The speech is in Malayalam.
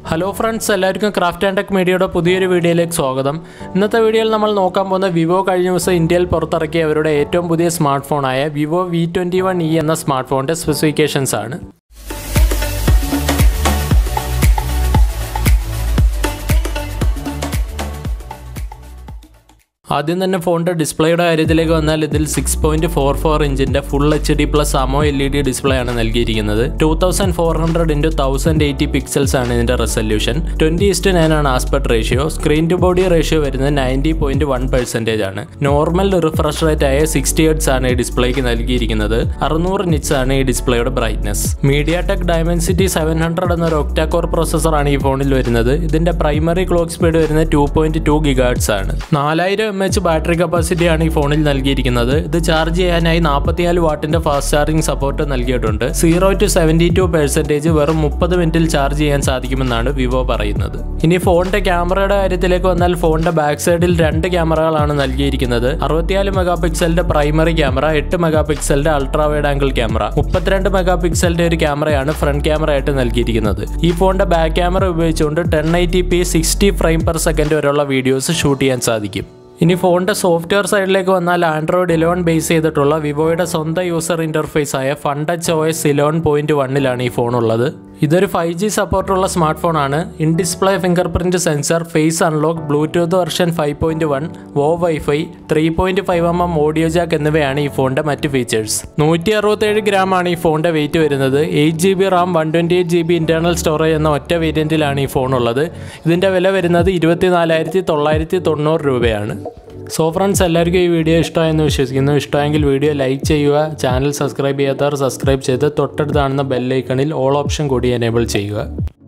ഹലോ ഫ്രണ്ട്സ് എല്ലാവർക്കും ക്രാഫ്റ്റ് ആൻഡ് ടെക് മീഡിയയുടെ പുതിയൊരു വീഡിയോയിലേക്ക് സ്വാഗതം ഇന്നത്തെ വീഡിയോയിൽ നമ്മൾ നോക്കാൻ പോകുന്ന വിവോ കഴിഞ്ഞ ദിവസം ഇന്ത്യയിൽ പുറത്തിറക്കിയ അവരുടെ ഏറ്റവും പുതിയ സ്മാർട്ട് ഫോണായ Vivo V twenty one E എന്ന സ്മാർട്ട് ഫോണിൻ്റെ സ്പെസിഫിക്കേഷൻസ് ആണ് ആദ്യം തന്നെ ഫോണിൻ്റെ ഡിസ്പ്ലേയുടെ കാര്യത്തിലേക്ക് വന്നാൽ ഇതിൽ സിക്സ് പോയിന്റ് ഫോർ ഫോർ ഇഞ്ചിന്റെ full H D plus AMOLED display ആണ് നൽകിയിരിക്കുന്നത് two thousand four hundred into thousand eighty pixels ആണ് ഇതിന്റെ റെസൊല്യൂഷൻ ട്വന്റി ഇസ്റ്റ് നയൻ ആണ് aspect ratio screen to body ratio വരുന്നത് നയൻറ്റി പോയിന്റ് വൺ പെർസെൻറ്റേജ് ആണ് നോർമൽ റിഫ്രഷ് റേറ്റ് ആയ സിക്സ്റ്റി ഹെഡ്സ് ആണ് ഈ ഡിസ്പ്ലേക്ക് നൽകിയിരിക്കുന്നത് അറുന്നൂറ് നിറ്റ്സ് ആണ് ഈ ഡിസ്പ്ലേയുടെ brightness MediaTek Dimensity seven hundred എന്ന ഒരു ഒക്ടാകോർ പ്രോസസർ ആണ് ഈ ഫോണിൽ വരുന്നത് ഇതിന്റെ പ്രൈമറി ക്ലോക്ക് സ്പീഡ് വരുന്നത് ടു പോയിന്റ് ടു ഗിഗാഡ്സ് ആണ് നാലായിരം എം എച്ച് ബാറ്ററി കപ്പാസിറ്റി ആണ് ഈ ഫോണിൽ നൽകിയിരിക്കുന്നത് ഇത് ചാർജ് ചെയ്യാനായി നാൽപ്പത്തിനാല് വാട്ടിന്റെ ഫാസ്റ്റ് ചാർജിംഗ് സപ്പോർട്ട് നൽകിയിട്ടുണ്ട് zero to seventy two percentage വെറും മുപ്പത് മിനിറ്റിൽ ചാർജ് ചെയ്യാൻ സാധിക്കുമെന്നാണ് വിവോ പറയുന്നത് ഇനി ഫോണിന്റെ ക്യാമറയുടെ കാര്യത്തിലേക്ക് വന്നാൽ ഫോണിന്റെ ബാക്ക് സൈഡിൽ രണ്ട് ക്യാമറകളാണ് നൽകിയിരിക്കുന്നത് അറുപത്തിനാല് മെഗാ പിക്സലിന്റെ പ്രൈമറി ക്യാമറ എട്ട് മെഗാ പിക്സലിന്റെ അൾട്രാ വൈഡ് ആംഗിൾ ക്യാമറ മുപ്പത്തിരണ്ട് മെഗാ പിക്സലിന്റെ ഒരു ക്യാമറയാണ് ഫ്രണ്ട് ക്യാമറ ആയിട്ട് നൽകിയിരിക്കുന്നത് ഈ ഫോണിന്റെ ബാക്ക് ക്യാമറ ഉപയോഗിച്ചുകൊണ്ട് ten eighty P sixty frame per second വരെയുള്ള വീഡിയോസ് ഷൂട്ട് ചെയ്യാൻ സാധിക്കും ഇനി ഫോണിന്റെ സോഫ്റ്റ്വെയർ സൈഡിലേക്ക് വന്നാൽ ആൻഡ്രോയിഡ് ഇലവൻ ബേസ് ചെയ്തിട്ടുള്ള വിവോയുടെ സ്വന്തം യൂസർ ഇന്റർഫേസ് ആയ Funtouch O S eleven point വണ്ണിലാണ് ഈ ഫോൺ ഉള്ളത് ഇതൊരു ഫൈവ് ജി സപ്പോർട്ടുള്ള സ്മാർട്ട് ഫോണാണ് in display fingerprint sensor face unlock Bluetooth version five point one VoWiFi three point five M M audio jack എന്നിവയാണ് ഈ ഫോണിന്റെ മറ്റ് ഫീച്ചേഴ്സ് നൂറ്റി അറുപത്തേഴ് ഗ്രാം ആണ് ഈ ഫോണിന്റെ വെയിറ്റ് വരുന്നത് eight G B RAM one twenty eight G B internal storage എന്ന ഒറ്റ വേരിയന്റിലാണ് ഈ ഫോൺ ഉള്ളത് ഇതിന്റെ വില വരുന്നത് ഇരുപത്തി നാലായിരത്തി തൊള്ളായിരത്തി തൊണ്ണൂറ് രൂപയാണ് സോ ഫ്രണ്ട്സ് എല്ലാവർക്കും ഈ വീഡിയോ ഇഷ്ടമായെന്ന് വിശ്വസിക്കുന്നു ഇഷ്ടമെങ്കിൽ വീഡിയോ ലൈക്ക് ചെയ്യുക ചാനൽ സബ്സ്ക്രൈബ് ചെയ്യാത്തവർ സബ്സ്ക്രൈബ് ചെയ്ത് തൊട്ടടുത്ത് കാണുന്ന ബെല്ലൈക്കണിൽ ഓൾ ഓപ്ഷൻ കൂടി എനേബിൾ ചെയ്യുക